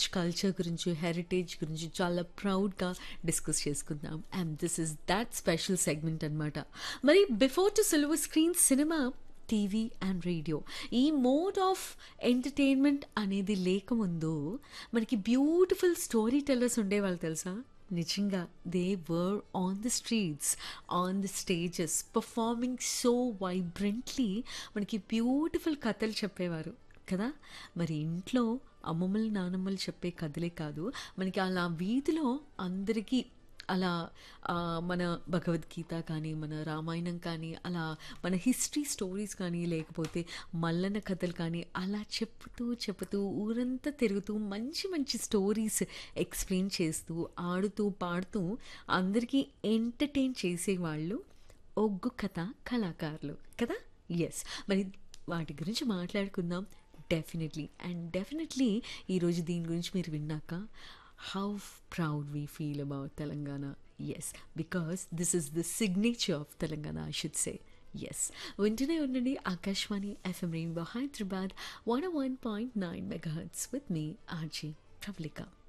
rich culture గురించి heritage గురించి చాలా ప్రౌడ్గా డిస్కస్ చేసుకుందాం and this is that special segment అనమాట మరి before to silver screen cinema TV and radio ఈ మోడ్ ఆఫ్ ఎంటర్టైన్మెంట్ అనేది లేకముందు మనకి బ్యూటిఫుల్ స్టోరీ టెల్లర్స్ ఉండేవాళ్ళు తెలుసా నిజంగా they were on the streets on the stages performing so వైబ్రెంట్లీ మనకి బ్యూటిఫుల్ కథలు చెప్పేవారు కదా మరి ఇంట్లో అమ్మమ్మలు నానమ్మలు చెప్పే కథలే కాదు మనకి అలా వీధిలో అందరికీ అలా ఆ, మన భగవద్గీత కానీ మన రామాయణం కానీ అలా మన హిస్టరీ స్టోరీస్ కానీ లేకపోతే మల్లన్న కథలు కానీ అలా చెప్తూ చెప్తూ ఊరంతా తిరుగుతూ మంచి మంచి స్టోరీస్ ఎక్స్ప్లెయిన్ చేస్తూ ఆడుతూ పాడుతూ అందరికీ ఎంటర్టైన్ చేసేవాళ్ళు ఒగ్గు కథ కళాకారులు కదా ఎస్ మరి వాటి గురించి మాట్లాడుకుందాం డెఫినెట్లీ అండ్ డెఫినెట్లీ ఈరోజు దీని గురించి మీరు విన్నాక how proud we feel about Telangana yes because this is the signature of Telangana I should say yes వింటూనే ఉండండి Akashvani FM rainbow Hyderabad one one point nine mega hertz with me RJ Pravalika